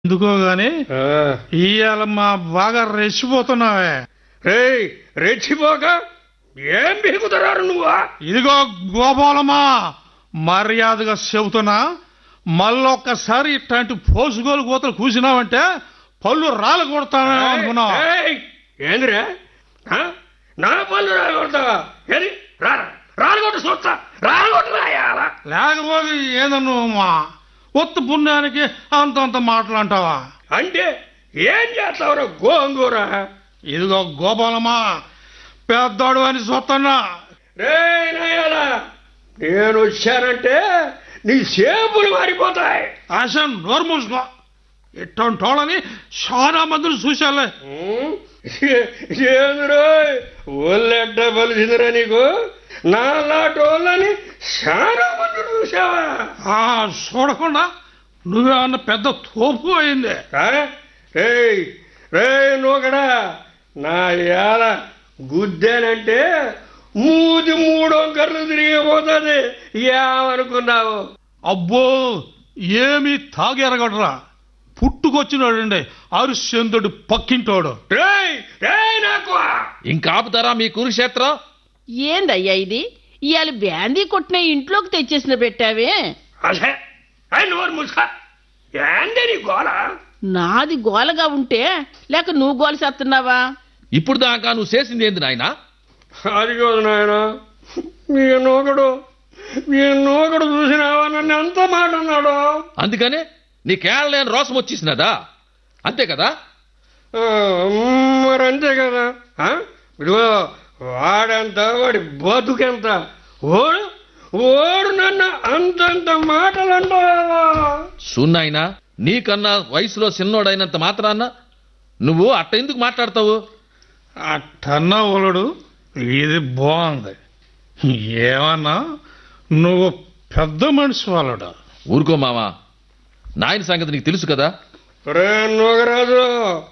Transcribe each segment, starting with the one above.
ఎందుకో గాని ఆ, ఇవాళ మా బాగా రెచ్చిపోతున్నావే రేయ్ రెచ్చిపోక ఏం బిగుతున్నారు నువ్వా ఇదిగో గోపాలమా మర్యాదగా చెబుతున్నా మళ్ళొక్కసారి ఇట్లాంటి పోసుకోలు కోతలు కూసినావంటే పళ్ళు రాలు కొడతానే అనుకున్నా ఏయ్, ఏందిరా ఆ? నా పళ్ళు రాలగొడతావా ఏది రారా రాలగొట్టు చూస్తా రాలగొట్టు రాయాలా లేకపోతే ఏదన్ను మా ఒత్తు పుణ్యానికి అంతంత మాటలంటావా అంటే ఏం చేస్తావురా గోంగూర ఇదిగో గోపాలమా పెద్దోడు అని చూస్తున్నా రే నాయాలా నేను వచ్చానంటే నీ సేపులు మారిపోతాయి ఆశ నోరు మూసుకో ఇట్టంటి వాళ్ళని చాలా మందిని చూశాలే ఉమ్, ఏందిరో ఒళ్ళెడ్డ బలిసిందిరా నీకు నా లాటోళ్ళని చాలా మంది చూసావా ఆ చూడకుండా నువ్వేమన్నా పెద్ద తోపు అయింది ఆ? రేయ్ రేయ్ నూకడా నా ఏల గుద్దేనంటే మూది మూడు వంకర్లు తిరిగిపోతుంది ఏమనుకున్నావు అబ్బో ఏమి తాగెరగడరా పుట్టుకొచ్చినాడండి అరుశ్చంద్రుడు పక్కింటోడు రేయ్ రేయ్ నాకు ఇంకా ఆపుతారా మీ కురుక్షేత్రం ఏందయ్యా ఇది ఇవాళ బ్యాందీ కొట్టిన ఇంట్లోకి తెచ్చేసిన పెట్టావే అసే అయ్యి నోరు ముసుక ఏంది నీ గోల నాది గోలగా ఉంటే లేక నువ్వు గోల చేస్తున్నావా ఇప్పుడు దాకా నువ్వు చేసింది ఏంది నాయనా అది కాదు నాయన మీ నూకడు మీ నూకడు చూసినావా నన్ను ఎంత మాట అన్నాడు అందుకనే నీ కేరళ రోసం వచ్చేసినదా అంతే కదా ఆ, మరి అంతే కదా ఆ? ఇదిగో వాడెంత వాడి బతుకెంత ఓడు ఓడు నన్ను అంతంత మాటలు అంటావా సున్నాయినా నీకన్నా వయసులో చిన్నోడైనంత మాత్రాన్న నువ్వు అట్ట ఎందుకు మాట్లాడతావు అట్టన్నా ఒలడు ఇది బాగుంది ఏమన్నా నువ్వు పెద్ద మనిషి వాళ్ళడు ఊరుకో మావా నాయన సంగతి నీకు తెలుసు కదా రే నూగరాజు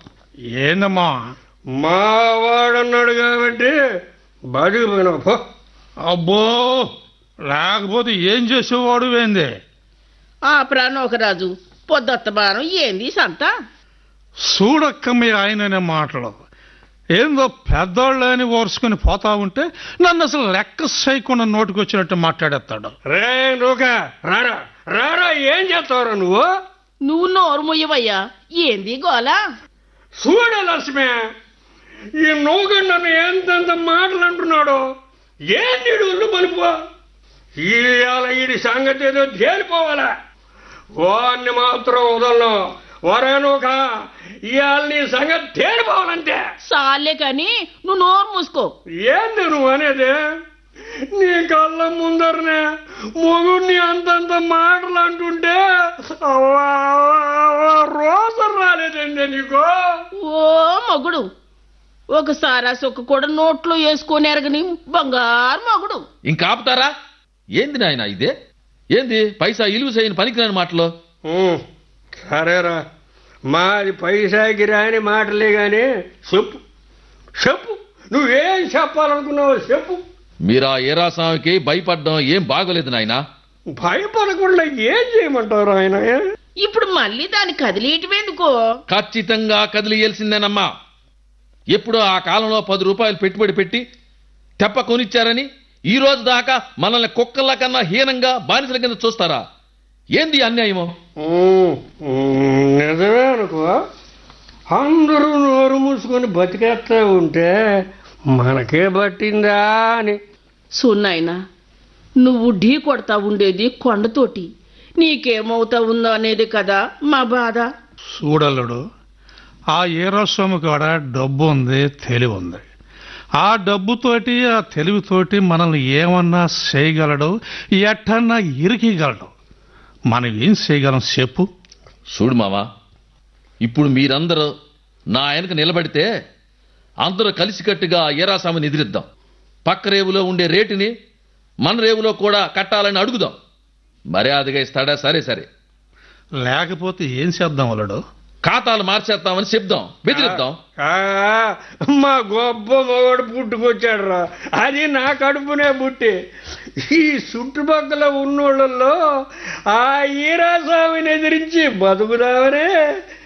ఏందమ్మా మా వాడన్నాడు కాబట్టి బతికిపోయినావు పో అబ్బో లేకపోతే ఏం చేసేవాడు ఏంది ఆ ప్రాణోకరాజు పొద్దత్తమానం ఏంది ఈ సంత చూడక్క మీ ఆయననే మాటలు ఏందో పెద్దోళ్ళని ఓర్చుకుని పోతా ఉంటే నన్ను అసలు లెక్క చేయకుండా నోటికి వచ్చినట్టు మాట్లాడేస్తాడు రే నూక రారా రారా ఏం చేస్తావురా నువ్వు నువ్వు నోరు ముయ్యవయ్యా ఏంది గోల చూడ లక్ష్మి ఈ నూక నన్ను ఎంతెంత మాటలు అంటున్నాడు ఏంటి ఒళ్ళు మలుపు ఇవాళ ఈడి సంగతి ఏదో తేలిపోవాలా వాడిని మాత్రం వదలను వరే నూక ఇవాళ నీ సంగతి తేలిపోవాలంటే సాలే కాని నువ్వు నోరు మూసుకో ఏంది నువ్వు అనేది నీ కళ్ళ ముందరనే మొగుడిని అంతంత మాటలు అంటుంటే అవ్వా, అవ్వా, రోజు రాలేదండి నీకు ఓ మగుడు ఒకసారి ఆ సొక్క కూడా నోట్లో వేసుకొని ఎరగని బంగారు మగుడు ఇంకా ఆపుతారా ఏంది నాయనా ఇదే ఏంది పైసా ఇలువ చేయని పనికిరాని మాటలు ఉమ్, సరేరా మాది పైసాకి రాని మాటలే గాని చెప్పు చెప్పు నువ్వేం చెప్పాలనుకున్నావు చెప్పు మీరు ఆ ఏరాస్వామికి భయపడడం ఏం బాగోలేదు నాయనా భయపడకుండా ఏం చేయమంటారు ఆయన ఇప్పుడు మళ్ళీ దాన్ని కదిలేయటమేందుకో ఖచ్చితంగా కదిలియాల్సిందేనమ్మా ఎప్పుడో ఆ కాలంలో పది రూపాయలు పెట్టుబడి పెట్టి తెప్ప కొనిచ్చారని ఈ రోజు దాకా మనల్ని కుక్కల కన్నా హీనంగా బానిసల కింద చూస్తారా ఏంది ఈ అన్యాయము ఉమ్, ఉమ్, నిజమే అనుకో అందరూ నోరు మూసుకొని బతికేస్తా ఉంటే మనకే పట్టిందా అని సున్నాయినా నువ్వు ఢీ కొడతా ఉండేది కొండతోటి నీకేమవుతా ఉందో అనేది కదా మా బాధ చూడలుడు ఆ ఈరోస్వామి కాడ డబ్బు ఉంది తెలివి ఉంది ఆ డబ్బుతోటి ఆ తెలివితోటి మనల్ని ఏమన్నా చేయగలడు ఎట్టన్నా ఇరికిగలడు మనం ఏం చేయగలం చెప్పు చూడు మావా ఇప్పుడు మీరందరూ నా ఆయనకు నిలబడితే అందరూ కలిసికట్టుగా ఆ ఏరాస్వామిని ఎదిరిద్దాం పక్క రేవులో ఉండే రేటుని మన రేవులో కూడా కట్టాలని అడుగుదాం మర్యాదగా ఇస్తాడా సరే సరే లేకపోతే ఏం చేద్దాం అలడు ఖాతాలు మార్చేద్దామని చెప్దాం బెదిరిద్దాం ఆ, మా గొప్ప మగవాడు పుట్టుకొచ్చాడు రా అది నా కడుపునే పుట్టి ఈ చుట్టుపక్కల ఉన్నోళ్ళల్లో ఆ ఈరాస్వామిని ఎదిరించి బతుకుదామనే